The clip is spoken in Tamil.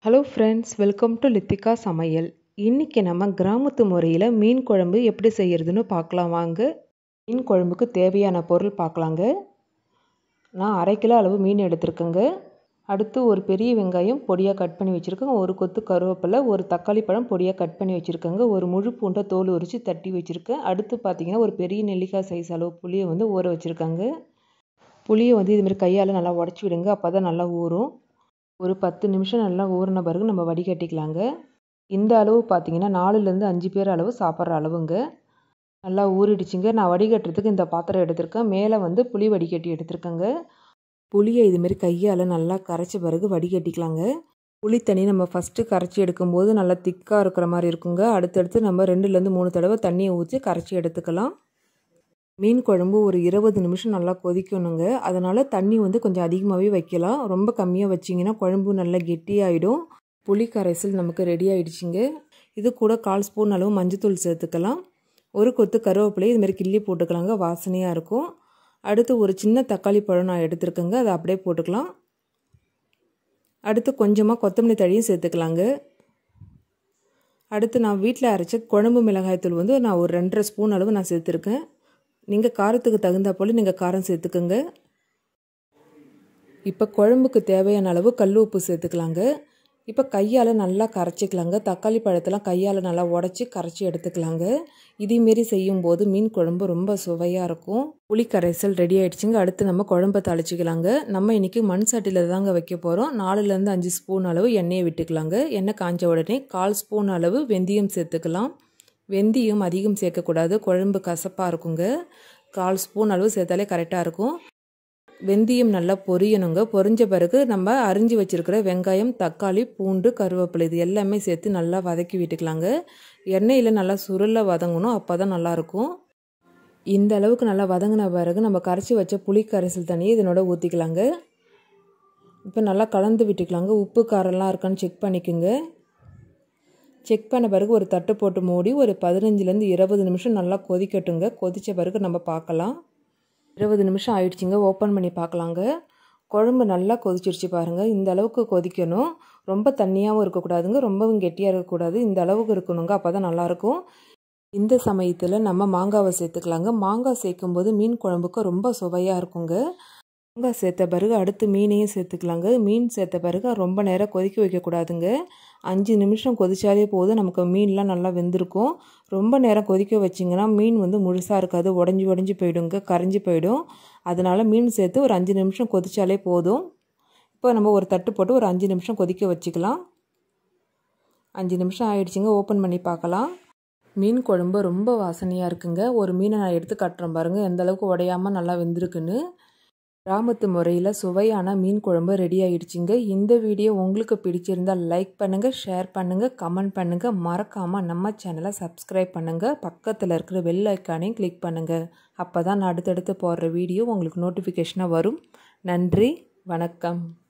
hello friends welcome to Lithika சமையல் இன்றைக்கி நம்ம கிராமத்து முறையில் மீன் குழம்பு எப்படி செய்கிறதுன்னு பார்க்கலாம் வாங்க மீன் குழம்புக்கு தேவையான பொருள் பார்க்கலாங்க நான் அரை கிலோ அளவு மீன் எடுத்திருக்கேங்க அடுத்து ஒரு பெரிய வெங்காயம் பொடியாக கட் பண்ணி வச்சுருக்கேங்க ஒரு கொத்து கருவேப்பிலை ஒரு தக்காளி பழம் பொடியாக கட் பண்ணி வச்சுருக்கேங்க ஒரு முழு பூண்டை தோல் உரித்து தட்டி வச்சுருக்கேன் அடுத்து பார்த்திங்கன்னா ஒரு பெரிய நெல்லிக்காய் சைஸ் அளவு புளியை வந்து ஊற வச்சுருக்காங்க புளியை வந்து இதுமாரி கையால் நல்லா உடச்சி விடுங்க அப்போ தான் நல்லா ஊறும் ஒரு பத்து நிமிஷம் நல்லா ஊறின பிறகு நம்ம வடிகட்டிக்கலாங்க இந்த அளவு பார்த்தீங்கன்னா நாலுலேருந்து அஞ்சு பேர் அளவு சாப்பிட்ற அளவுங்க நல்லா ஊறிடுச்சுங்க நான் வடிகட்டுறதுக்கு இந்த பாத்திரம் எடுத்திருக்கேன் மேலே வந்து புளி வடிகட்டி எடுத்திருக்கேங்க புளியை இதுமாரி கையால் நல்லா கரைச்ச பிறகு வடிகட்டிக்கலாங்க புளி தண்ணி நம்ம ஃபஸ்ட்டு கரைச்சி எடுக்கும்போது நல்லா திக்காக இருக்கிற மாதிரி இருக்குங்க அடுத்தடுத்து நம்ம ரெண்டுலேருந்து மூணு தடவை தண்ணியை ஊற்றி கரைச்சி எடுத்துக்கலாம் மீன் குழம்பு ஒரு இருபது நிமிஷம் நல்லா கொதிக்கணுங்க அதனால் தண்ணி வந்து கொஞ்சம் அதிகமாகவே வைக்கலாம் ரொம்ப கம்மியாக வச்சிங்கன்னா குழம்பு நல்லா கெட்டியாகிடும் புளி கரைசல் நமக்கு ரெடி ஆகிடுச்சிங்க இது கூட கால் ஸ்பூன் அளவு மஞ்சத்தூள் சேர்த்துக்கலாம் ஒரு கொத்து கருவேப்பிலை இதுமாரி கிள்ளி போட்டுக்கலாங்க வாசனையாக இருக்கும் அடுத்து ஒரு சின்ன தக்காளி பழம் நான் எடுத்துருக்கேங்க அதை அப்படியே போட்டுக்கலாம் அடுத்து கொஞ்சமாக கொத்தமல்லி தழியும் சேர்த்துக்கலாங்க அடுத்து நான் வீட்டில் அரைச்ச குழம்பு மிளகாய்த்தூள் வந்து நான் ஒரு ரெண்டரை ஸ்பூன் அளவு நான் சேர்த்துருக்கேன் நீங்கள் காரத்துக்கு தகுந்த போல் நீங்கள் காரம் சேர்த்துக்குங்க இப்போ குழம்புக்கு தேவையான அளவு கல் உப்பு சேர்த்துக்கலாங்க இப்போ கையால் நல்லா கரைச்சிக்கலாங்க தக்காளி பழத்தெல்லாம் கையால் நல்லா உடச்சி கரைச்சி எடுத்துக்கலாங்க இதேமாரி செய்யும்போது மீன் குழம்பு ரொம்ப சுவையாக இருக்கும் புளி கரைசல் ரெடி ஆகிடுச்சிங்க அடுத்து நம்ம குழம்பை தாளிச்சிக்கலாங்க நம்ம இன்றைக்கி மண் சட்டியில் தாங்க வைக்க போகிறோம் நாலுலேருந்து அஞ்சு ஸ்பூன் அளவு எண்ணெயை விட்டுக்கலாங்க எண்ணெய் காஞ்ச உடனே கால் ஸ்பூன் அளவு வெந்தயம் சேர்த்துக்கலாம் வெந்தயம் அதிகம் சேர்க்கக்கூடாது குழம்பு கசப்பாக இருக்குங்க கால் ஸ்பூன் அளவு சேர்த்தாலே கரெக்டாக இருக்கும் வெந்தயம் நல்லா பொரியணுங்க பொரிஞ்ச பிறகு நம்ம அரிஞ்சு வச்சுருக்கிற வெங்காயம் தக்காளி பூண்டு கருவேப்பிலை இது எல்லாமே சேர்த்து நல்லா வதக்கி விட்டுக்கலாங்க எண்ணெயில் நல்லா சுருளை வதங்கணும் அப்போ தான் நல்லாயிருக்கும் இந்த அளவுக்கு நல்லா வதங்கின பிறகு நம்ம கரைச்சி வச்ச புளி கரைசல் தண்ணியை இதனோட ஊற்றிக்கலாங்க இப்போ நல்லா கலந்து விட்டுக்கலாங்க உப்பு காரெல்லாம் இருக்கான்னு செக் பண்ணிக்கோங்க செக் பண்ண பிறகு ஒரு தட்டு போட்டு மூடி ஒரு பதினஞ்சுலேருந்து இருபது நிமிஷம் நல்லா கொதிக்கட்டுங்க கொதித்த பிறகு நம்ம பார்க்கலாம் இருபது நிமிஷம் ஆயிடுச்சுங்க ஓப்பன் பண்ணி பார்க்கலாங்க குழம்பு நல்லா கொதிச்சிருச்சு பாருங்கள் இந்த அளவுக்கு கொதிக்கணும் ரொம்ப தண்ணியாகவும் இருக்கக்கூடாதுங்க ரொம்பவும் கெட்டியாக இருக்கக்கூடாது இந்த அளவுக்கு இருக்கணுங்க அப்போ தான் நல்லாயிருக்கும் இந்த சமயத்தில் நம்ம மாங்காவை சேர்த்துக்கலாங்க மாங்காய் சேர்க்கும்போது மீன் குழம்புக்கு ரொம்ப சுவையாக இருக்குங்க மாங்காய் சேர்த்த பிறகு அடுத்து மீனையும் சேர்த்துக்கலாங்க மீன் சேர்த்த பிறகு ரொம்ப நேரம் கொதிக்க வைக்கக்கூடாதுங்க அஞ்சு நிமிஷம் கொதிச்சாலே போதும் நமக்கு மீன்லாம் நல்லா வெந்திருக்கும் ரொம்ப நேரம் கொதிக்க வச்சிங்கன்னா மீன் வந்து முழுசாக இருக்காது உடஞ்சி உடஞ்சி போயிடுங்க கரைஞ்சி போயிடும் அதனால் மீன் சேர்த்து ஒரு அஞ்சு நிமிஷம் கொதிச்சாலே போதும் இப்போ நம்ம ஒரு தட்டு போட்டு ஒரு அஞ்சு நிமிஷம் கொதிக்க வச்சுக்கலாம் அஞ்சு நிமிஷம் ஆயிடுச்சுங்க ஓப்பன் பண்ணி பார்க்கலாம் மீன் குழம்பு ரொம்ப வாசனையாக இருக்குங்க ஒரு மீனை நான் எடுத்து காட்டுறேன் பாருங்கள் எந்த அளவுக்கு உடையாமல் நல்லா வெந்திருக்குன்னு கிராமத்து முறையில் சுவையான மீன் குழம்பு ரெடி ஆகிடுச்சிங்க இந்த வீடியோ உங்களுக்கு பிடிச்சிருந்தால் லைக் பண்ணுங்கள் ஷேர் பண்ணுங்கள் கமெண்ட் பண்ணுங்கள் மறக்காமல் நம்ம சேனலை சப்ஸ்கிரைப் பண்ணுங்கள் பக்கத்தில் இருக்கிற பெல் ஐக்கானையும் கிளிக் பண்ணுங்கள் அப்போ தான் நான் அடுத்தடுத்து போடுற வீடியோ உங்களுக்கு நோட்டிஃபிகேஷனாக வரும் நன்றி வணக்கம்